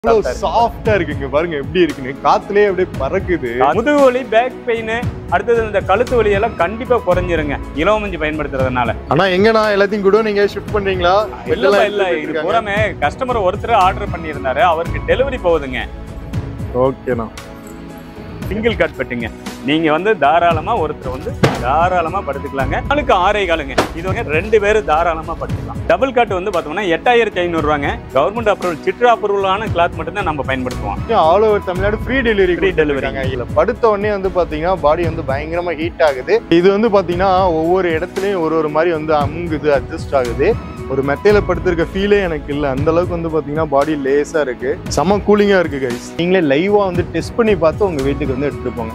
இவ்வளவு சாஃப்டா இருக்குங்க பாருங்க எப்படி இருக்குன்னு காத்துலயே அப்படியே பறக்குது முதுகு வலி பேக் பெயின் அடுத்தது இந்த கழுத்து வலி எல்லாம் கண்டிப்பா குறைஞ்சிருங்க இலவமஞ்சி பயன்படுத்துறதுனால ஆனா எங்கண்ணா எல்லாத்தையும் கூட நீங்க ஷிஃப்ட் பண்றீங்களா இல்ல இல்ல எடுத்துட்டு இது இருக்காங்க. பூராமே கஸ்டமர் ஒருத்தர் ஆர்டர் பண்ணியிருந்தாரு அவருக்கு டெலிவரி போகுதுங்க ஓகேண்ணா சிங்கிள் கட் பெட்டுங்க நீங்க வந்து தாராளமா ஒருத்தர் வந்து தாராளமா படுத்துக்கலாங்க நாளுக்கு ஆறே காலுங்க இது வந்து ரெண்டு பேரும் தாராளமா படுத்துக்கலாம் டபுள் கட் வந்து பார்த்தோம்னா எட்டாயிரத்தி ஐநூறு ரூபாங்க கவர்மெண்ட் அப்ரூவல் சிட்ரா அப்ரூவலான கிளாத் மட்டும் தான் நம்ம பயன்படுத்துவோம் all over Tamil Nadu free delivery Free delivery. இருக்காங்க இதுல படுத்த உடனே வந்து பாத்தீங்கன்னா பாடி வந்து பயங்கரமா ஹீட் ஆகுது இது வந்து பாத்தீங்கன்னா ஒவ்வொரு இடத்துலயும் ஒரு ஒரு மாதிரி வந்து அமுங்குது அட்ஜஸ்ட் ஆகுது ஒரு மெத்தையில படுத்திருக்க ஃபீலே எனக்கு இல்ல அந்த அளவுக்கு வந்து பாத்தீங்கன்னா பாடி லேஸா இருக்கு செம கூலிங்கா இருக்கு கைஸ் நீங்களே லைவா வந்து டெஸ்ட் பண்ணி பார்த்து உங்க வீட்டுக்கு வந்து எடுத்துட்டு போங்க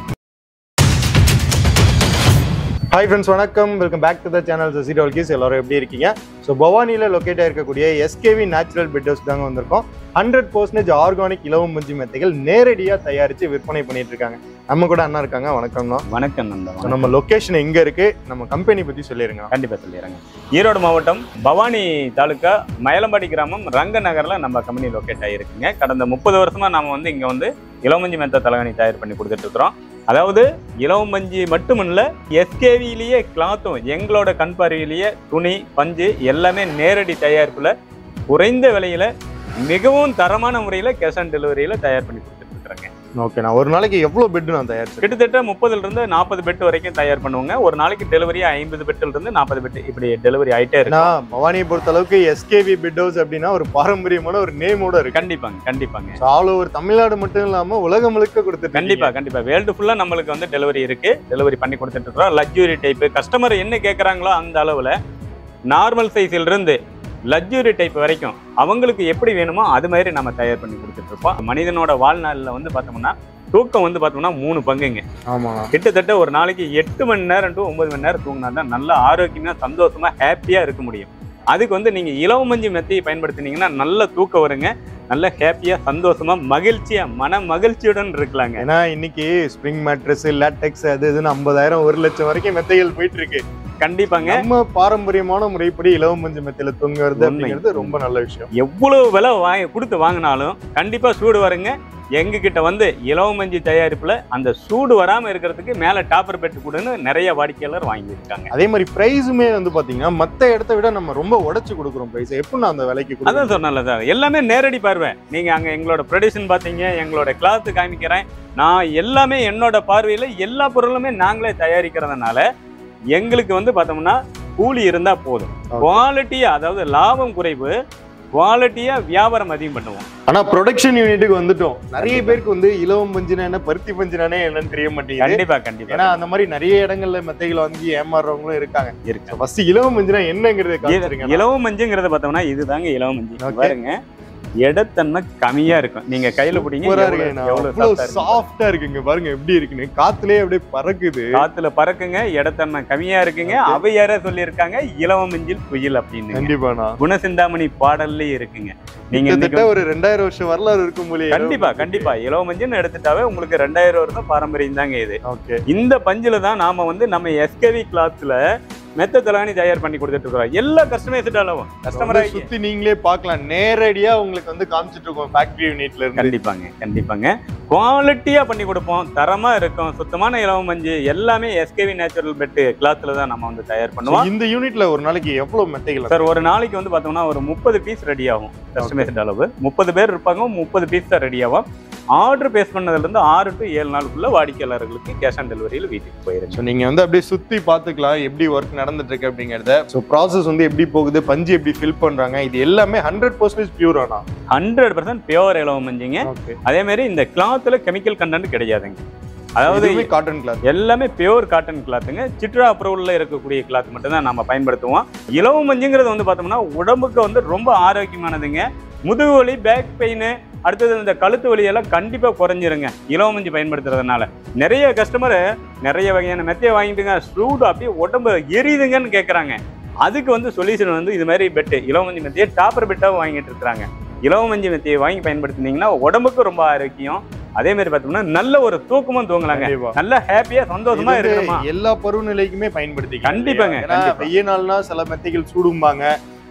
ஹாய் ஃப்ரெண்ட்ஸ் வணக்கம் welcome back to the channel சசிட் ஆல்கீஸ் எல்லாரும் எப்படி இருக்கீங்க ஸோ பவானியில் லொக்கேட் ஆயிருக்கக்கூடிய எஸ்கேவி நேச்சுரல் பெட் ஹவுஸ் தாங்க வந்திருக்கோம் ஹண்ட்ரட் பர்சன்டேஜ் ஆர்கானிக் இலவம் மஞ்சி மெத்தைகள் நேரடியாக தயாரித்து விற்பனை பண்ணிட்டு இருக்காங்க நம்ம கூட அண்ணா இருக்காங்க வணக்கம்ண்ணா வணக்கம் நந்தா ஸோ நம்ம லொக்கேஷன் எங்கே இருக்கு நம்ம கம்பெனி பற்றி சொல்லிடுங்க கண்டிப்பா சொல்லிடுறேங்க ஈரோடு மாவட்டம் பவானி தாலுக்கா மயிலம்பாடி கிராமம் ரங்க நகர்ல நம்ம கம்பெனி லொக்கேட் ஆகிருக்குங்க கடந்த முப்பது வருஷமா நாம வந்து இங்க வந்து இளவஞ்சி மெத்த தலகாணி தயார் பண்ணி கொடுத்துட்டு இருக்கிறோம் அதாவது இளவமஞ்சி மட்டுமல்ல எஸ்கேவிலேயே கிளாத்தும் எங்களோட கண் பார்வையிலேயே துணி பஞ்சு எல்லாமே நேரடி தயாரிப்புல குறைந்த விலையில மிகவும் தரமான முறையில கேஷ் ஆன் டெலிவரியில தயார் பண்ணி கொடுத்துட்டு இருக்கிறேங்க ஓகேண்ணா ஒரு நாளைக்கு எவ்வளோ பெட் நான் தயாரிச்சு கிட்டத்தட்ட முப்பதுல இருந்து நாற்பது பெட் வரைக்கும் தயார் பண்ணுவோங்க ஒரு நாளைக்கு டெலிவரி ஐம்பது பெட்ல இருந்து நாற்பது பெட் இப்படி டெலிவரி ஆயிட்டே இருக்கு ஏன்னா பவானியை பொறுத்த அளவுக்கு எஸ்கேவி பெட் ஹவுஸ் அப்படின்னா ஒரு பாரம்பரியமான ஒரு நேமோட இருக்கு கண்டிப்பாங்க கண்டிப்பாங்க ஆல் ஓவர் தமிழ்நாடு மட்டும் இல்லாம உலகம் முழுக்க கொடுத்துட்டு கண்டிப்பா கண்டிப்பா வேர்ல்டு ஃபுல்லா நம்மளுக்கு வந்து டெலிவரி இருக்கு டெலிவரி பண்ணி கொடுத்துட்டு இருக்கோம் லக்ஸுரி டைப் கஸ்டமர் என்ன கேக்குறாங்களோ அந்த அளவுல நார்மல் சைஸ்ல இருந்து லக்ஸுரி டைப் வரைக்கும் அவங்களுக்கு எப்படி வேணுமோ அது மாதிரி நம்ம தயார் பண்ணி கொடுத்துட்டு இருப்போம் மனிதனோட வாழ்நாளில் வந்து பார்த்தோம்னா தூக்கம் வந்து பார்த்தோம்னா மூணு பங்குங்க ஆமாண்ணா கிட்டத்தட்ட ஒரு நாளைக்கு எட்டு மணி நேரம் டு ஒன்பது மணி நேரம் தூங்கினா தான் நல்ல ஆரோக்கியமா சந்தோஷமா ஹாப்பியா இருக்க முடியும் அதுக்கு வந்து நீங்க இலவமஞ்சி மெத்தையை பயன்படுத்தினீங்கன்னா நல்ல தூக்கம் வருங்க நல்ல ஹாப்பியா சந்தோஷமா மகிழ்ச்சியா மன மகிழ்ச்சியுடன் இருக்கலாங்க ஏன்னா இன்னைக்கு ஸ்ப்ரிங் மேட்ரஸ் லேட்டெக்ஸ் அது இதுன்னு ஐம்பதாயிரம் ஒரு லட்சம் வரைக்கும் மெத்தைகள் போயிட்டு இருக்கு கண்டிப்பாங்க நம்ம பாரம்பரியமான முறைப்படி இலவம் மஞ்சள் மெத்தையில தூங்குறது உண்மை. அப்படிங்கிறது ரொம்ப நல்ல விஷயம் எவ்வளவு விலை வாங்கி கொடுத்து வாங்கினாலும் கண்டிப்பா சூடு வருங்க எங்க கிட்ட வந்து இலவமஞ்சி தயாரிப்புல அந்த சூடு வராம இருக்கிறதுக்கு மேல டாப்பர் பெட் கூடன்னு நிறைய வாடிக்கையாளர் வாங்கியிருக்காங்க அதே மாதிரி பிரைஸுமே வந்து பாத்தீங்கன்னா மத்த இடத்த விட நம்ம ரொம்ப உடைச்சு கொடுக்குறோம் பிரைஸ் எப்படி நான் அந்த விலைக்கு கொடுக்குறோம் அதான் சொன்னல சார் எல்லாமே நேரடி பார்வை நீங்க அங்க எங்களோட ப்ரொடியூஷன் பாத்தீங்க எங்களோட கிளாத் காமிக்கிறேன் நான் எல்லாமே என்னோட பார்வையில எல்லா பொருளுமே நாங்களே தயாரிக்கிறதுனால எங்களுக்கு வந்து பார்த்தோம்னா கூலி இருந்தா போதும் Okay. குவாலிட்டியா அதாவது லாபம் குறைவு குவாலிட்டியா வியாபாரம் அதிகம் பண்ணுவோம் ஆனா ப்ரொடக்ஷன் யூனிட்டுக்கு வந்துட்டோம் நிறைய கண்டிப்பா. பேருக்கு வந்து இலவம் பஞ்சுனா என்ன பருத்தி பஞ்சுனானே என்னன்னு தெரிய மாட்டேங்குது கண்டிப்பா கண்டிப்பா ஏன்னா அந்த மாதிரி நிறைய இடங்கள்ல மெத்தைகள் வாங்கி ஏமாறுறவங்களும் இருக்காங்க இருக்கு ஃபர்ஸ்ட் இலவம் மஞ்சுனா என்னங்கிறத காமிச்சிருங்க இலவ மஞ்சுங்கிறத பார்த்தோம்னா இதுதாங்க இலவ மஞ்சு Okay. பாருங்க இடத்தன்மை கம்மியா இருக்கும் நீங்க கையில பிடிங்க சூப்பரா எவ்வளவு- இருக்குண்ணா. எவ்வளவு அவ்வளவு soft ஆ இருக்கு. சாஃப்டா இருக்குங்க பாருங்க எப்படி இருக்குன்னு காத்துலயே அப்படியே பறக்குது காத்துல பறக்குங்க இடத்தன்மை கம்மியா இருக்குங்க Okay. அவையார சொல்லியிருக்காங்க இலவ மஞ்சில் குயில் அப்படின்னு கண்டிப்பாண்ணா குணசிந்தாமணி பாடல்லே இருக்குங்க நீங்க கிட்டத்தட்ட இன்னைக்கு ஒரு ரெண்டாயிரம் வருஷம் வரலாறு இருக்கும் போலயே கண்டிப்பா கண்டிப்பா இலவ மஞ்சுன்னு எடுத்துட்டாவே உங்களுக்கு ரெண்டாயிரம் வருஷம் பாரம்பரியம் தாங்க இது ஓகே இந்த பஞ்சில தான் நாம வந்து நம்ம எஸ்கவி கிளாத்ல மெத்த தலானி தயார் பண்ணி கொடுத்துட்டு இருக்கோம் எல்லா கஸ்டமைஸ்டு அளவும் கஸ்டமர் வந்து சுத்தி நீங்களே பார்க்கலாம் நேரடியா உங்களுக்கு வந்து காமிச்சிட்டு இருக்கோம் ஃபேக்டரி யூனிட்ல இருந்து கண்டிப்பாங்க கண்டிப்பாங்க குவாலிட்டியா பண்ணி கொடுப்போம் தரமா இருக்கும் சுத்தமான இலவ மஞ்சு எல்லாமே எஸ்கேவி நேச்சுரல் பெட் கிளாத்ல தான் நம்ம வந்து தயார் So, பண்ணுவோம் இந்த யூனிட்ல ஒரு நாளைக்கு எவ்வளவு மெத்தைகள் சார் ஒரு நாளைக்கு வந்து பார்த்தோம்னா ஒரு முப்பது பீஸ் ரெடி ஆகும் கஸ்டமைஸ்ட் அளவு முப்பது பேர் இருப்பாங்க முப்பது பீஸ் தான் ரெடி ஆகும் ஆர்டர் பேஸ் பண்ணதுல இருந்து ஆறு டு ஏழு நாளுக்குள்ள வாடிக்கையாளர்களுக்கு கேஷ் ஆன் டெலிவரியில் வீட்டுக்கு போயிருங்க ஸோ நீங்க வந்து அப்படியே சுத்தி பார்த்துக்கலாம் எப்படி ஒர்க் நடந்துட்டு இருக்கு அப்படிங்கறத ஸோ ப்ராசஸ் வந்து எப்படி போகுது பஞ்சு எப்படி ஃபில் பண்றாங்க இது எல்லாமே ஹண்ட்ரட் பர்சன்டேஜ் பியூர் ஆனா ஹண்ட்ரட் பர்சன்ட் பியோர் இலவ மஞ்சுங்க ஓகே அதே மாதிரி இந்த கிளாத்ல கெமிக்கல் கண்டென்ட் கிடையாதுங்க அதாவது காட்டன் கிளாத் எல்லாமே பியோர் காட்டன் கிளாத்துங்க சிட்ரா அப்ரூவல்ல இருக்கக்கூடிய கிளாத் மட்டும் தான் நம்ம பயன்படுத்துவோம் இலவ மஞ்சுங்கிறது வந்து பார்த்தோம்னா உடம்புக்கு வந்து ரொம்ப ஆரோக்கியமானதுங்க முதுகு வலி பேக் பெயின் அடுத்தது இந்த கழுத்து வலி எல்லாம் கண்டிப்பா குறைஞ்சிருங்க இலவ மஞ்சு பயன்படுத்துறதுனால நிறைய கஸ்டமர் நிறைய வகையான மெத்தையை வாங்கிட்டுங்க சூடு அப்படியே உடம்பு எரியுதுங்கன்னு கேட்குறாங்க அதுக்கு வந்து சொல்யூஷன் வந்து இது மாதிரி பெட்டு இலவ மஞ்சு மெத்தையை டாப்பர் பெட்டாகவும் வாங்கிட்டு இருக்கிறாங்க இலவ மஞ்சு மெத்தையை வாங்கி பயன்படுத்தினீங்கன்னா உடம்புக்கு ரொம்ப ஆரோக்கியம் அதே மாதிரி பார்த்தோம்னா நல்ல ஒரு தூக்கமும் தூங்கலாங்க கண்டிப்பா. நல்ல ஹாப்பியா சந்தோஷமா இது வந்து இருக்கணுமா எல்லா பருவநிலைக்குமே பயன்படுத்தி கண்டிப்பாங்க, கண்டிப்பா. வெய்ய நாள்னா சில மெத்தைகள் சூடும்பாங்க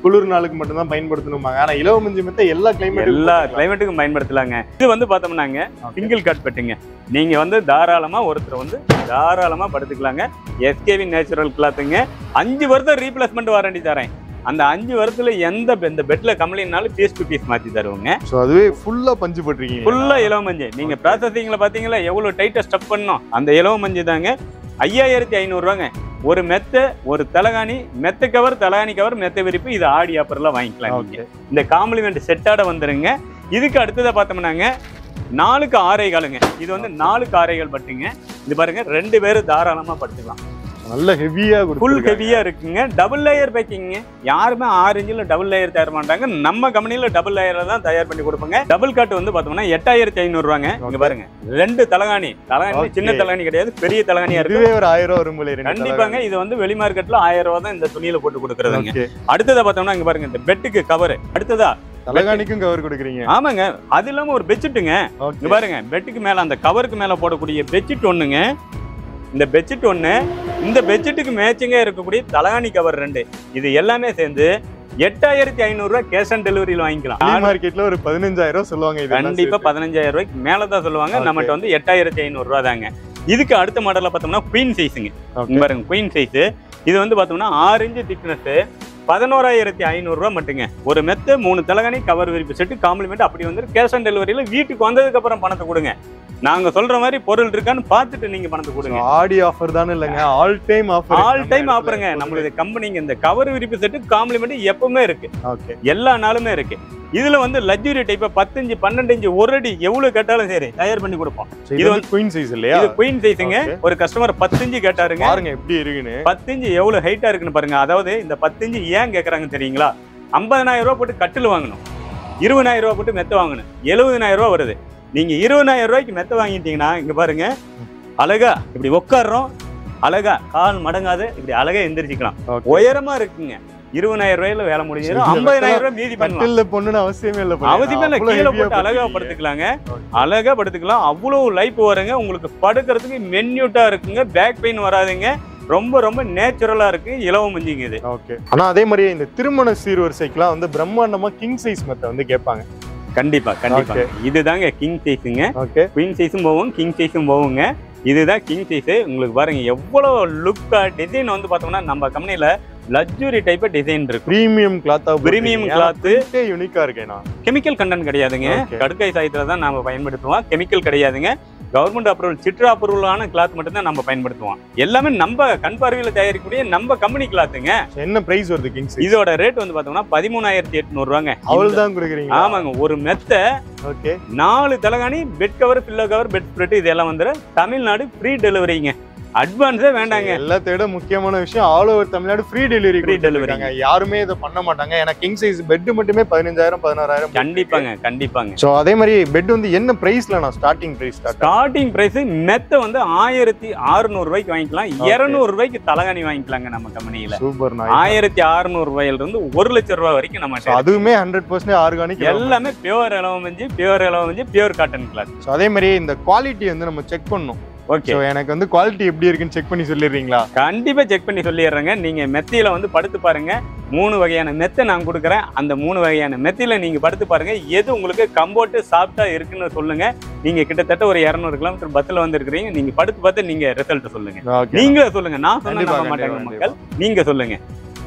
குளிர் நாளுக்கு மட்டும் தான் பயன்படுத்தணுமாங்க ஆனா இலவ மஞ்சு மெத்தை எல்லா கிளைமேட் எல்லா கிளைமேட்டுக்கும் பயன்படுத்தலாங்க இது வந்து பார்த்தோம்னாங்க சிங்கிள் கட் பெட்டுங்க நீங்க வந்து தாராளமா ஒருத்தர் வந்து தாராளமா படுத்துக்கலாங்க எஸ்கேவி நேச்சுரல் கிளாத்துங்க அஞ்சு வருஷம் ரீப்ளேஸ்மெண்ட் வாரண்டி தரேன் அந்த அஞ்சு வருஷத்துல எந்த பெ- இந்த பெட்ல கம்ப்ளைண்ட்னாலும் பீஸ் டு பீஸ் மாத்தி தருவோங்க ஸோ அதுவே ஃபுல்லா பஞ்சு போட்டிருக்கீங்க ஃபுல்லா இலவ மஞ்சள் நீங்க ப்ராசஸிங்ல பாத்தீங்களா எவ்வளவு டைட்டா ஸ்டப் பண்ணோம் அந்த இலவ மஞ்சள் தாங்க ஐயாயிரத்தி ஐநூறுரூவாங்க ஒரு மெத்தை ஒரு தலகாணி மெத்த கவர் தலகாணி கவர் மெத்த விரிப்பு இது ஆடி ஆப்பர்ல வாங்கிக்கலாம் நீங்க ஓகே இந்த காம்ப்ளிமெண்ட் செட்டோட வந்துருங்க இதுக்கு அடுத்ததா பார்த்தோம்னாங்க நாலுக்கு ஆறே காலுங்க இது வந்து நாலுக்கு ஆறேகால் பட்டுங்க இது பாருங்க ரெண்டு பேரும் தாராளமா படுத்துக்கலாம் நல்ல ஹெவியா ஃபுல் கொடுத்து ஹெவியா இருக்குங்க டபுள் லேயர் பேக்கிங்க யாருமே ஆறு இன்ச்சில் டபுள் லேயர் தயார் மாட்டாங்க நம்ம கம்பெனில டபுள் லேயர்ல தான் தயார் பண்ணி கொடுப்போங்க டபுள் காட் வந்து பார்த்தோம்னா எட்டாயிரத்தி ஐநூறுவாங்க இங்க பாருங்க ரெண்டு தலகாணி தலகாணி Okay. சின்ன தலகாணி கிடையாது பெரிய தலகாணியா இருக்கு இதுவே ஒரு ஆயிரம் ரூபா வரும் போல இருக்கு கண்டிப்பாங்க இது வந்து வெளி மார்க்கெட்ல ஆயிரம் ரூபாய் தான் இந்த துணியில போட்டு கொடுக்குறதுங்க ஓகே அடுத்ததா பார்த்தோம்னா இங்க பாருங்க இந்த பெட்டுக்கு கவர் அடுத்ததா தலகாணிக்கும் கவர் கொடுக்குறீங்க ஆமாங்க அது இல்லாம ஒரு பெட்ஷீட்டுங்க இங்க ஓகே பாருங்க பெட்டுக்கு மேல அந்த கவருக்கு மேல போடக்கூடிய பெட்ஷீட் ஒண்ணுங்க இந்த பெட்ஷீட் ஒண்ணு இந்த பெட்ஷீட்டுக்கு மேட்சிங்கா இருக்கக்கூடிய தலகாணி கவர் ரெண்டு இது எல்லாமே சேர்ந்து எட்டாயிரத்தி ஐநூறு ரூபாய் கேஷ் ஆன் டெலிவரியில் வாங்கிக்கலாம் வெளி மார்க்கெட்ல ஒரு பதினஞ்சாயிரம் ரூபாய் சொல்லுவாங்க இது கண்டிப்பா பதினஞ்சாயிரம் ரூபாய்க்கு மேல தான் சொல்லுவாங்க Okay. நம்மகிட்ட வந்து எட்டாயிரத்தி ஐநூறு ரூபா தாங்க இதுக்கு அடுத்த மாடல்ல பார்த்தோம்னா குயின் சைஸுங்க இங்க பாருங்க குயின் சைஸ் இது வந்து பார்த்தோம்னா ஆறு இன்ச்சு திக்னஸ் பதினோராயிரத்தி ஐநூறுரூவா மட்டுங்க ஒரு மெத்த மூணு தலகாணி கவர் விரிப்பு செட்டு காம்ப்ளிமெண்ட் அப்படி வந்து கேஷ் ஆன் டெலிவரியில் வீட்டுக்கு வந்ததுக்கு அப்புறம் பணத்தை கொடுங்க நாங்க சொல்ற மாதிரி பொருள் இருக்கான்னு பார்த்துட்டு நீங்க பணத்தை கொடுங்க ஆடி ஆஃபர் தானே இல்லைங்க all time offer all time ஆஃபருங்க நம்மளுடைய கம்பெனிங்க இந்த கவர் விரிப்பு செட்டு காம்ப்ளிமெண்ட் எப்பவுமே இருக்கு ஓகே எல்லா நாளுமே இருக்கு இதுல வந்து லக்ஸுரி டைப் பத்தஞ்சு பன்னெண்டு இன்ச்சு ஒரு அடி எவ்வளவு கேட்டாலும் சரி தயார் பண்ணி கொடுப்போம் இது இது வந்து குயின் சைஸ் இல்லையா இது குயின் சைஸுங்க Okay. ஒரு கஸ்டமர் பத்தஞ்சு கேட்டாருங்க பாருங்க எப்படி இருக்குன்னு பத்தஞ்சு எவ்வளவு ஹைட்டா இருக்குன்னு பாருங்க அதாவது இந்த பத்தஞ்சு ஏன் கேக்குறாங்க தெரியுங்களா ஐம்பதனாயிரம் ரூபாய் போட்டு கட்டில் வாங்கணும் இருபதாயிரம் ரூபாய் போட்டு மெத்த வாங்கணும் எழுபதனாயிரம் ரூபாய் வருது நீங்க இருபதாயிரம் ரூபாய்க்கு மெத்த வாங்கிட்டீங்கன்னா இங்க பாருங்க அழகா இப்படி உட்காடுறோம் அழகா கால் மடங்காத இப்படி அழகா எந்திரிச்சுக்கலாம் Okay. உயரமா இருக்குங்க இருபதாயிரம் ரூபாயில வேலை முடிஞ்சிடும் இதுல ஐம்பதாயிரம் ரூபாய் மீதி பண்ணலாம் கட்டில்ல பொண்ணுன்னு அவசியமே இல்ல போல. அவசியமே இல்ல அவ்வளவு கீழே heavy-ஆ போட்டு அழகா போட்டிருக்கீங்க. படுத்துக்கலாங்க Okay. அழகா படுத்துக்கலாம் அவ்வளவு லைஃப் வருங்க உங்களுக்கு படுக்கிறதுக்கு மென்யூட்டா இருக்குங்க பேக் பெயின் வராதுங்க ரொம்ப ரொம்ப நேச்சுரலா இருக்கு இலவ மஞ்சிங்க இது ஓகே ஆனா அதே மாதிரி இந்த திருமண சீர்வரிசைக்கெல்லாம் வந்து பிரம்மாண்டமா கிங் சைஸ் மெத்த வந்து கேட்பாங்க கண்டிப்பா கண்டிப்பா Okay. இதுதாங்க கிங் சைஸுங்க ஓகே குயின் சைஸும் போகும் கிங் சைஸும் போகுங்க இதுதான் கிங் சைஸ் உங்களுக்கு பாருங்க எவ்வளவு லுக்கா டிசைன் வந்து பார்த்தோம்னா நம்ம கம்பெனில லக்ஸுரி டைப் டிசைன் இருக்கு பிரீமியம் கிளாத்தா பிரீமியம் கிளாத்து யூனிக்கா இருக்கேனா கெமிக்கல் கண்டென்ட் கிடையாதுங்க Okay. கடுக்காய் சாயத்துல தான் நாம பயன்படுத்துவோம் கெமிக்கல் கிடையாதுங்க கவர்மெண்ட் அப்ரூவல் சிட்ரா அப்ரூவலான கிளாத் மட்டும் தான் நம்ம பயன்படுத்துவோம் எல்லாமே நம்ம கண் பார்வையில தயாரிக்கக்கூடிய நம்ம கம்பெனி கிளாத்துங்க என்ன பிரைஸ் வருது கிங் சைஸ் இதோட ரேட் வந்து பார்த்தோம்னா பதிமூணாயிரத்தி எட்நூறு ரூபாங்க அவள் தான் கொடுக்குறீங்க ஆமாங்க ஒரு மெத்த ஓகே நாலு தலகாணி bed cover pillow cover bed spread இதெல்லாம் வந்து தமிழ்நாடு ஃப்ரீ டெலிவரிங்க அட்வான்ஸே வேண்டாங்க எல்லாத்தை விட முக்கியமான விஷயம் all over Tamil Nadu free delivery Free கொடுத்துருக்காங்க யாருமே இதை பண்ண மாட்டாங்க ஏன்னா கிங் சைஸ் பெட் மட்டுமே பதினஞ்சாயிரம் பதினாறாயிரம் கண்டிப்பாங்க கண்டிப்பாங்க ஸோ அதே மாதிரி பெட் வந்து என்ன பிரைஸ்ல நான் starting price start starting price மெத்த வந்து ஆயிரத்தி அறுநூறு ரூபாய்க்கு வாங்கிக்கலாம் Okay. இருநூறு ரூபாய்க்கு தலகாணி வாங்கிக்கலாங்க நம்ம கம்பெனியில சூப்பர் நான் ஆயிரத்தி அறுநூறு ரூபாயில இருந்து ஒரு லட்சம் ரூபாய் வரைக்கும் நம்ம So, அதுவுமே ஹண்ட்ரட் பர்சன்ட் ஆர்கானிக் எல்லாமே பியூர் இலவமஞ்சி பியூர் இலவமஞ்சி பியூர் காட்டன் கிளாத் ஸோ அதே மாதிரி இந்த குவாலிட்டி வந்து நம்ம செக் பண்ணணும் ஓகே ஸோ எனக்கு வந்து குவாலிட்டி எப்படி இருக்குன்னு செக் பண்ணி சொல்லிடுறீங்களா கண்டிப்பா செக் பண்ணி சொல்லிடுறேங்க நீங்க மெத்தையில வந்து படுத்து பாருங்க மூணு வகையான மெத்தை நான் கொடுக்குறேன் அந்த மூணு வகையான மெத்தையில நீங்க படுத்து பாருங்க எது உங்களுக்கு கம்போர்ட்டு சாஃப்டா இருக்குன்னு சொல்லுங்க நீங்க கிட்டத்தட்ட ஒரு இரநூறு கிலோமீட்டர் பஸ்ல வந்திருக்கிறீங்க நீங்க படுத்து பார்த்து நீங்க ரிசல்ட் சொல்லுங்க ஓகே நீங்களே சொல்லுங்க நான் சொன்னா கண்டிப்பா, நம்ப மாட்டாங்க கண்டிப்பா, மக்கள் நீங்க சொல்லுங்க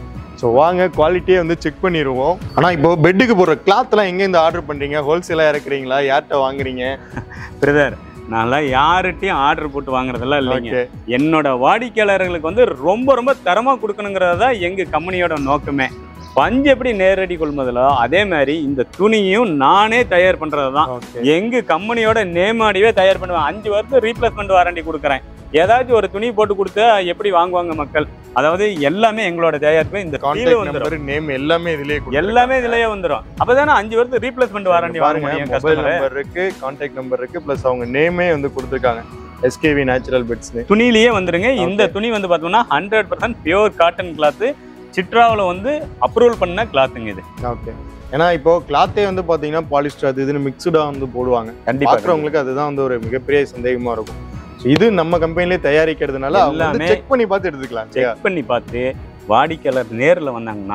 ஸோ வாங்க குவாலிட்டியே வந்து செக் பண்ணிடுவோம் ஆனால் இப்போ பெட்டுக்கு போடுற கிளாத்லாம் எங்கேருந்து ஆர்டர் பண்ணுறீங்க ஹோல்சேலாக இறக்குறீங்க யார்கிட்ட வாங்குறீங்க பிரதர் நான்லாம் யார்கிட்டயும் ஆர்டர் போட்டு வாங்குறதெல்லாம் இல்லைங்க ஓகே என்னோட வாடிக்கையாளர்களுக்கு வந்து ரொம்ப ரொம்ப தரமா கொடுக்கணுங்கிறது தான் எங்க கம்பெனியோட நோக்கமே பஞ்சு எப்படி நேரடி கொள்முதலோ அதே மாதிரி இந்த துணியும் நானே தயார் பண்றது தான் ஓகே எங்க கம்பெனியோட நேமாடியே தயார் பண்ணுவேன் அஞ்சு வருஷம் ரீப்ளேஸ்மெண்ட் வாரண்டி கொடுக்குறேன் ஏதாச்சும் ஒரு துணி போட்டு கொடுத்தா எப்படி வாங்குவாங்க மக்கள் அதாவது எல்லாமே எங்களோட தயாரிப்பு இந்த கீழே கான்டாக்ட் வந்துடும் நம்பர் நேம் எல்லாமே இதுலயே கொடுத்துருக்காங்க. எல்லாமே இதுலயே வந்துடும் அப்பதானே அஞ்சு வருஷம் ரீப்ளேஸ்மெண்ட் வாரண்டி வாங்க பாருங்க முடியும் மொபைல் கஸ்டமர் நம்பர் இருக்கு கான்டாக்ட் நம்பர் இருக்கு ப்ளஸ் அவங்க நேமே வந்து கொடுத்துருக்காங்க எஸ்கேவி நேச்சுரல் பெட்ஸ்னு துணியிலேயே வந்துருங்க இந்த துணி வந்து பார்த்தோம்னா hundred percent pure cotton cloth சிட்ராவில் வந்து அப்ரூவல் பண்ண கிளாத்துங்க இது ஓகே ஏன்னா இப்போ கிளாத்தே வந்து பாத்தீங்கன்னா பாலிஸ்டர் அது இதுன்னு மிக்சடா வந்து போடுவாங்க கண்டிப்பா பாக்குறவங்களுக்கு அதுதான் வந்து ஒரு மிகப்பெரிய சந்தேகமா இருக்கும் So, இது நம்ம கம்பெனிலே தயாரிக்கிறதுனால அவங்க வந்து எல்லாமே செக் பண்ணி பார்த்து எடுத்துக்கலாம் இல்லையா செக் பண்ணி பார்த்து வாடிக்கையாளர் நேரில் வந்தாங்கன்னா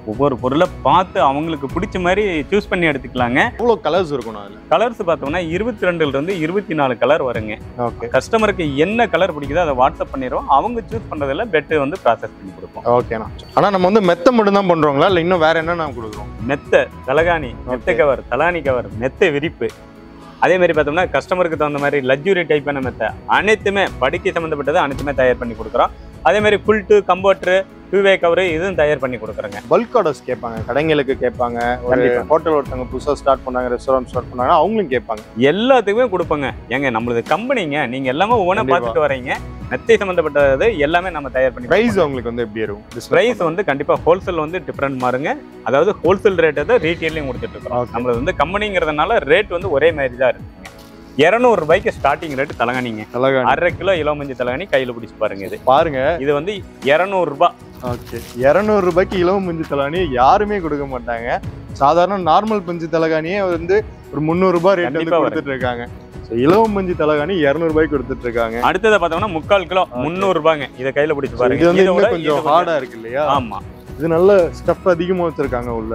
ஒவ்வொரு பொருளை பார்த்து அவங்களுக்கு பிடிச்ச மாதிரி சூஸ் பண்ணி எடுத்துக்கலாங்க எவ்வளோ கலர்ஸ் இருக்கும் அதில் கலர்ஸ் பார்த்தோம்னா இருபத்தி ரெண்டுல இருந்து இருபத்தி நாலு கலர் வருங்க ஓகே கஸ்டமருக்கு என்ன கலர் பிடிக்குதோ அதை வாட்ஸ்அப் பண்ணிடுவோம் அவங்க சூஸ் பண்றதுல பெட்டு வந்து ப்ராசஸ் பண்ணி கொடுப்போம் ஓகேண்ணா ஆனால் நம்ம வந்து மெத்த மட்டும் தான் பண்ணுறோங்களா இல்லை இன்னும் வேற என்ன நான் கொடுக்குறோம் மெத்த தலகாணி மெத்த Okay. கவர் தலானி கவர் மெத்த விரிப்பு அதே மாதிரி பார்த்தோம்னா கஸ்டமருக்கு தகுந்த மாதிரி லக்ஸுரி டைப்பான மெத்த அனைத்துமே படுக்கை சம்மந்தப்பட்டது அனைத்துமே தயார் பண்ணி கொடுக்குறோம் அதே மாதிரி புல்ட்டு கம்போட்ரு டூவே கவர் இதுவும் தயார் பண்ணி கொடுக்குறோங்க பல்க் ஆர்டர்ஸ் கேட்பாங்க கடைங்களுக்கு கேட்பாங்க ஒரு கண்டிப்பா. ஹோட்டல் ஒருத்தவங்க புதுசாக ஸ்டார்ட் பண்ணாங்க ரெஸ்டாரண்ட் ஸ்டார்ட் பண்ணாங்க அவங்களும் கேட்பாங்க எல்லாத்துக்குமே கொடுப்போங்க ஏங்க நம்மளது கம்பெனிங்க நீங்க எல்லாமே ஒவ்வொன்றா கண்டிப்பா. பார்த்துட்டு வரீங்க மெத்தை சம்மந்தப்பட்டது எல்லாமே நம்ம தயார் பண்ணி ப்ரைஸ் அவங்களுக்கு வந்து எப்படி இருக்கும் பிரைஸ் வந்து கண்டிப்பா ஹோல்சேல் வந்து டிஃப்ரெண்ட் மாறுங்க அதாவது ஹோல்சேல் ரேட் தான் ரீட்டெயிலையும் கொடுத்துட்டு இருக்கோம் Okay. நம்மளது வந்து கம்பெனிங்கிறதுனால ரேட் வந்து ஒரே மாதிரி தான் இருக்குங்க இரநூறு ரூபாய்க்கு ஸ்டார்டிங் ரேட் தலகாணிங்க அழகா அரை கிலோ இளமஞ்சி தலகாணி கையில பிடிச்சு பாருங்க இது பாருங்க இது வந்து இரநூறு ரூபாய் ஓகே இரநூறு ரூபாய்க்கு இலவம் பஞ்சு தலகாணி யாருமே கொடுக்க மாட்டாங்க சாதாரண நார்மல் பஞ்சு தலகாணியே வந்து ஒரு முந்நூறு ரூபாய் ரேட் வந்து கண்டிப்பா வரும். கொடுத்துட்டு இருக்காங்க ஸோ இலவம் பஞ்சு தலகாணி இரநூறு ரூபாய்க்கு கொடுத்துட்டு இருக்காங்க அடுத்ததை பார்த்தோம்னா முக்கால் கிலோ முந்நூறு ரூபாங்க இதை கையில பிடிச்சு So, பாருங்க இது வந்து இதை விட இன்னும் கொஞ்சம் இது ஹார்டா இருக்கு இல்லையா ஆமா இது நல்ல ஸ்டஃப் அதிகமா வச்சிருக்காங்க உள்ள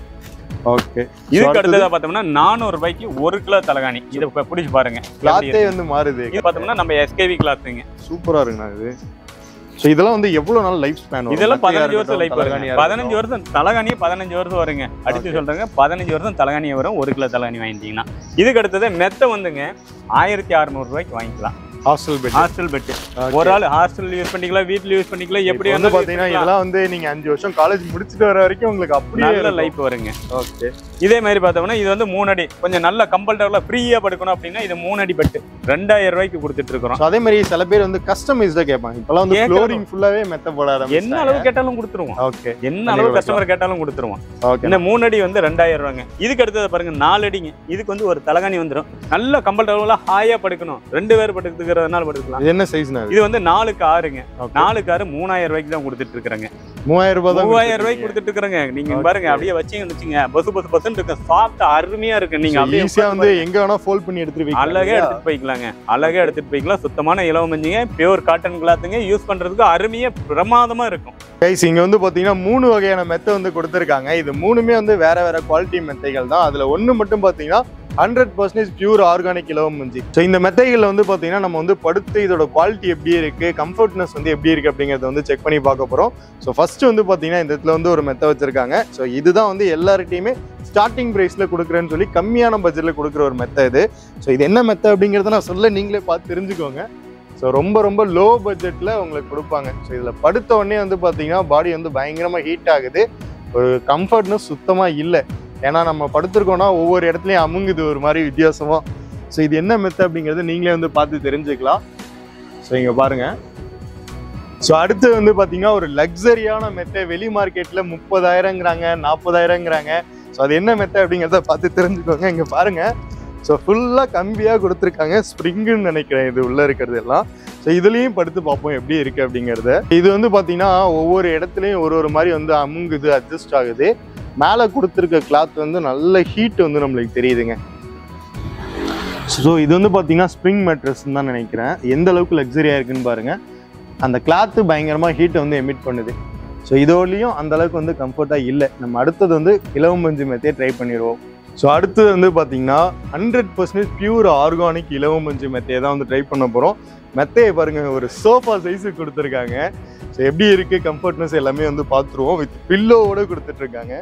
ஓகே இதுக்கு அடுத்ததா பார்த்தோம்னா நானூறு ரூபாய்க்கு ஒரு கிலோ தலகாணி இதை இப்ப பிடிச்சு பாருங்க எப்படி கிளாத்தே இருக்கு. வந்து மாறுது இது பார்த்தோம்னா நம்ம எஸ்கேவி கிளாத்துங்க சூப்பரா இருக்குண்ணா இது ஸோ இதெல்லாம் வந்து எவ்வளவு நாள் லைஃப் ஸ்பேன் இதெல்லாம் பதினஞ்சு வருஷம் லைஃப் வருங்க பதினஞ்சு வருஷம் தலகாணியே பதினஞ்சு வருஷம் வருங்க அடிச்சு Okay. சொல்றேங்க பதினஞ்சு வருஷம் தலகாணியே வரும் ஒரு கிலோ தலகாணி வாங்கிட்டீங்கன்னா இதுக்கு அடுத்தது மெத்த வந்துங்க ஆயிரத்தி அறுநூறு ரூபாய்க்கு வாங்கிக்கலாம் ஹாஸ்டல் பெட் ஹாஸ்டல் பெட்டு ஒரு ஆள் ஹாஸ்டல் யூஸ் பண்ணிக்கலாம் வீட்ல யூஸ் பண்ணிக்கலாம் எப்படி வந்து வேணாலும் use பாத்தீங்கன்னா பண்ணிக்கலாம். இதெல்லாம் வந்து நீங்க அஞ்சு வருஷம் காலேஜ் முடிச்சிட்டு வர வரைக்கும் உங்களுக்கு அப்படியே நல்ல லைஃப் வருங்க ஓகே இதே மாதிரி பார்த்தோம்னா இது வந்து மூணு அடி கொஞ்சம் நல்ல கம்பல்டபிளா ஃப்ரீயா படுக்கணும் அப்படின்னா இது மூணு அடி பெட்டு ரெண்டாயிரம் ரூபாய்க்கு கொடுத்துட்டு இருக்கிறோம் ஸோ அதே மாதிரி சில பேர் வந்து கஸ்டமைஸ்டா கேட்பாங்க இப்பெல்லாம் வந்து கேட்கணும். ஃப்ளோரிங் ஃபுல்லாவே மெத்த போட என்ன அளவு கேட்டாலும் கொடுத்துருவோம் ஓகே என்ன அளவு கண்டிப்பா. கஸ்டமர் கேட்டாலும் கொடுத்துருவோம் ஓகே இந்த மூணு அடி வந்து ரெண்டாயிரம் ரூபாங்க இதுக்கு அடுத்தது பாருங்க நாலு அடிங்க இதுக்கு வந்து ஒரு தலகாணி வந்துடும் நல்ல கம்பல்டபுளா ஹாயா படுக்கணும் ரெண்டு பேர் படுத்துக்கிறதுனால படுத்துக்கலாம் இது என்ன சைஸ்னா இது வந்து நாலுக்கு ஆறுங்க Okay. நாலுக்கு ஆறு மூணாயிரம் ரூபாய்க்கு தான் கொடுத்துட்டு இருக்கிறேங்க மூவாயிரம் ரூபாய் தான் மூவாயிரம் ரூபாய்க்கு கொடுத்துட்டு இருக்கிறேங்க நீங்க Okay. பாருங்க அப்படியே வச்சீங்கன்னு வச்சுங்க பஸ் பஸ் பஸ் இருக்கு சாஃப்ட் அருமையா இருக்கு நீங்க அப்படியே ஈஸியா உட்கார்ந்து வந்து எங்க வேணா ஃபோல்ட் பண்ணி எடுத்துட்டு அழகா வைக்கலாம் எடுத்துட்டு போய்க்கலாங்க அழகா எடுத்துட்டு போய்க்கலாம் சுத்தமான இலவமஞ்சிங்க பியூர் காட்டன் கிளாத்துங்க யூஸ் பண்றதுக்கு அருமையா பிரமாதமா இருக்கும் கைஸ் இங்க வந்து பாத்தீங்கன்னா மூணு வகையான மெத்த வந்து கொடுத்துருக்காங்க இது மூணுமே வந்து வேற வேற குவாலிட்டி மெத்தைகள் தான் அதுல ஒண்ணு மட்டும் பாத்தீங்கன்னா ஹண்ட்ரட் பர்சன்டேஜ் பியூர் ஆர்கானிக் இலவம் மஞ்சி ஸோ இந்த மெத்தைகள்ல வந்து பாத்தீங்கன்னா நம்ம வந்து படுத்து இதோட குவாலிட்டி எப்படி இருக்கு கம்ஃபர்ட்னஸ் வந்து எப்படி இருக்கு அப்படிங்கறத வந்து செக் பண்ணி பார்க்க போறோம் ஸோ ஃபர்ஸ்ட் வந்து பாத்தீங்கன்னா இந்த இடத்துல வந்து ஒரு மெத்தை வச்சிருக்காங்க ஸோ இதுதான் வந்து எல்லார்கிட்டயுமே ஸ்டார்டிங் ப்ரைஸ்ல கொடுக்குறேன்னு சொல்லி கம்மியான பட்ஜெட்ல கொடுக்குற ஒரு மெத்தை இது ஸோ இது என்ன மெத்தை அப்படிங்கறத நான் சொல்ல நீங்களே பார்த்து தெரிஞ்சுக்கோங்க ஸோ ரொம்ப ரொம்ப லோ பட்ஜெட்டில் உங்களுக்கு கொடுப்பாங்க ஸோ இதில் படுத்த உடனே வந்து பார்த்தீங்கன்னா பாடி வந்து பயங்கரமாக ஹீட் ஆகுது ஒரு கம்ஃபர்ட்னஸ் சுத்தமாக இல்லை ஏன்னா நம்ம படுத்திருக்கோம்னா ஒவ்வொரு இடத்துலையும் அமுங்குது ஒரு மாதிரி வித்தியாசமாக ஸோ இது என்ன மெத்த அப்படிங்கிறது நீங்களே வந்து பார்த்து தெரிஞ்சுக்கலாம் ஸோ இங்கே பாருங்க ஸோ அடுத்து வந்து பார்த்தீங்கன்னா ஒரு லக்ஸரியான மெத்தை வெளி மார்க்கெட்டில் முப்பதாயிரங்கிறாங்க நாற்பதாயிரங்கிறாங்க ஸோ அது என்ன மெத்தை அப்படிங்கிறத பார்த்து தெரிஞ்சுக்கோங்க இங்கே பாருங்க ஸோ ஃபுல்லாக கம்பியாக கொடுத்துருக்காங்க ஸ்ப்ரிங்குன்னு நினைக்கிறேன் இது உள்ளே இருக்கிறது எல்லாம் ஸோ இதுலேயும் படுத்து பார்ப்போம் எப்படி இருக்குது அப்படிங்கிறத இது வந்து பார்த்தீங்கன்னா ஒவ்வொரு இடத்துலையும் ஒரு ஒரு மாதிரி வந்து அமுங்குது அட்ஜஸ்ட் ஆகுது மேலே கொடுத்துருக்க கிளாத் வந்து நல்ல ஹீட் வந்து நம்மளுக்கு தெரியுதுங்க ஸோ இது வந்து பார்த்தீங்கன்னா ஸ்ப்ரிங் மேட்ரஸ்ன்னு தான் நினைக்கிறேன் எந்த அளவுக்கு லக்ஸரியாக இருக்குன்னு பாருங்க அந்த கிளாத்து பயங்கரமாக ஹீட்டை வந்து எமிட் பண்ணுது ஸோ இதோடையும் அந்த அளவுக்கு வந்து கம்ஃபர்ட்டாக இல்லை நம்ம அடுத்தது வந்து இலவம் மஞ்சு மெத்தையை ட்ரை பண்ணிடுவோம் ஸோ அடுத்தது வந்து பார்த்தீங்கன்னா ஹண்ட்ரட் பர்சன்டேஜ் பியூர் ஆர்கானிக் இலவம் மஞ்சு மெத்தையை தான் வந்து ட்ரை பண்ண போகிறோம் மெத்தையை பாருங்க ஒரு சோஃபா சைஸுக்கு கொடுத்துருக்காங்க ஸோ எப்படி இருக்கு கம்ஃபர்ட்னஸ் எல்லாமே வந்து பார்த்துருவோம் வித் பில்லோவோட கொடுத்துட்டு இருக்காங்க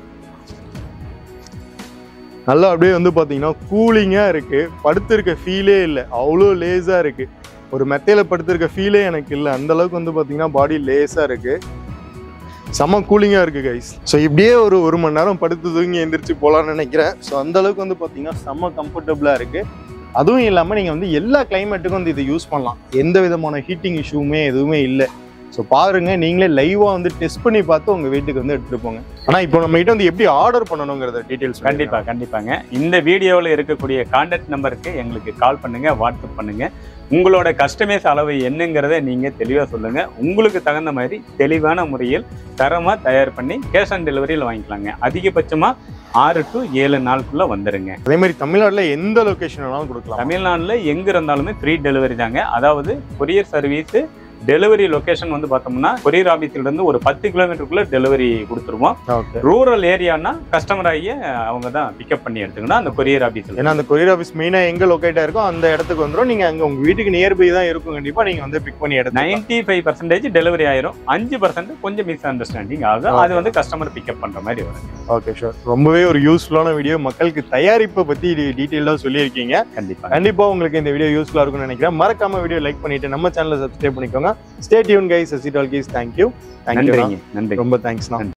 நல்லா அப்படியே வந்து பார்த்தீங்கன்னா கூலிங்காக இருக்கு படுத்திருக்க ஃபீலே இல்லை அவ்வளோ லேஸாக இருக்கு ஒரு மெத்தையில படுத்திருக்க ஃபீலே எனக்கு இல்லை அந்த அளவுக்கு வந்து பார்த்தீங்கன்னா பாடி லேஸாக இருக்கு செம கூலிங்காக இருக்கு கைஸ் ஸோ இப்படியே ஒரு ஒரு மணி நேரம் படுத்து தூங்கி எந்திரிச்சு போகலான்னு நினைக்கிறேன் ஸோ அந்த அளவுக்கு வந்து பார்த்தீங்கன்னா செம்ம கம்ஃபர்டபுளாக இருக்கு அதுவும் இல்லாமல் நீங்கள் வந்து எல்லா கிளைமேட்டுக்கும் வந்து இதை யூஸ் பண்ணலாம் எந்த விதமான ஹீட்டிங் இஷ்யூமே எதுவுமே இல்லை ஸோ பாருங்க நீங்களே லைவாக வந்து டெஸ்ட் பண்ணி பார்த்து உங்கள் வீட்டுக்கு வந்து எடுத்துகிட்டு போங்க ஆனால் இப்போ நம்ம கிட்ட வந்து எப்படி ஆர்டர் பண்ணணுங்கிறத டீட்டெயில்ஸ் கண்டிப்பா கண்டிப்பாங்க இந்த வீடியோவில் இருக்கக்கூடிய கான்டாக்ட் நம்பருக்கு எங்களுக்கு கால் பண்ணுங்க வாட்ஸ்அப் பண்ணுங்க உங்களோட கஸ்டமைஸ் அளவு என்னங்கிறத நீங்க தெளிவா சொல்லுங்க உங்களுக்கு தகுந்த மாதிரி தெளிவான முறையில் தரமா தயார் பண்ணி கேஷ் ஆன் டெலிவரியில் வாங்கிக்கலாங்க அதிகபட்சமா ஆறு டு ஏழு நாளுக்குள்ள வந்துருங்க அதே மாதிரி தமிழ்நாட்டில் எந்த லொக்கேஷன் வேணாலும் கொடுக்கலாம் தமிழ்நாட்டில் எங்க இருந்தாலுமே ஃப்ரீ டெலிவரி தாங்க அதாவது கொரியர் சர்வீஸ் டெலிவரி லொகேஷன் வந்து பார்த்தோம்னா கொரியர் ஆபீஸ்ல இருந்து ஒரு பத்து கிலோமீட்டருக்குள்ள டெலிவரி கொடுத்துருவோம் ஓகே ரூரல் ஏரியானா கஸ்டமர் ஆகிய அவங்க தான் பிக்கப் பண்ணி எடுத்துக்கணும் அந்த கொரியர் ஆபீஸ்ல ஏன்னா அந்த கொரியர் ஆஃபீஸ் மெயினாக எங்கே லொக்கேட்டாக இருக்கோ அந்த இடத்துக்கு வந்துடும் நீங்கள் அங்கே உங்கள் வீட்டுக்கு நியர்பை தான் இருக்கும் கண்டிப்பாக நீங்கள் வந்து பிக் பண்ணி எடுத்து நைன்டி ஃபைவ் பர்சன்டேஜ் டெலிவரி ஆயிரும் அஞ்சு பர்சன்ட் கொஞ்சம் மிஸ் அண்டர்ஸ்டாண்டிங் ஆகும் அது வந்து கஸ்டமர் பிக்கப் பண்ற மாதிரி வரும் ஓகே ஷூர் ரொம்பவே ஒரு யூஸ்ஃபுல்லான வீடியோ மக்களுக்கு தயாரிப்பை பற்றி டீட்டெயிலாக சொல்லியிருக்கீங்க கண்டிப்பா கண்டிப்பா உங்களுக்கு இந்த வீடியோ யூஸ்ஃபுல்லா இருக்கும்னு நினைக்கிறேன் மறக்காம வீடியோ லைக் பண்ணிட்டு நம்ம சேனலை சப்ஸ்கிரைப் பண்ணிக்கோங்க ஸ்டே டியூன் கைஸ் சசி டால் கைஸ் தேங்க்யூ தேங்க்யூ நன்றிங்க நன்றி ரொம்ப தேங்க்ஸ்ண்ணா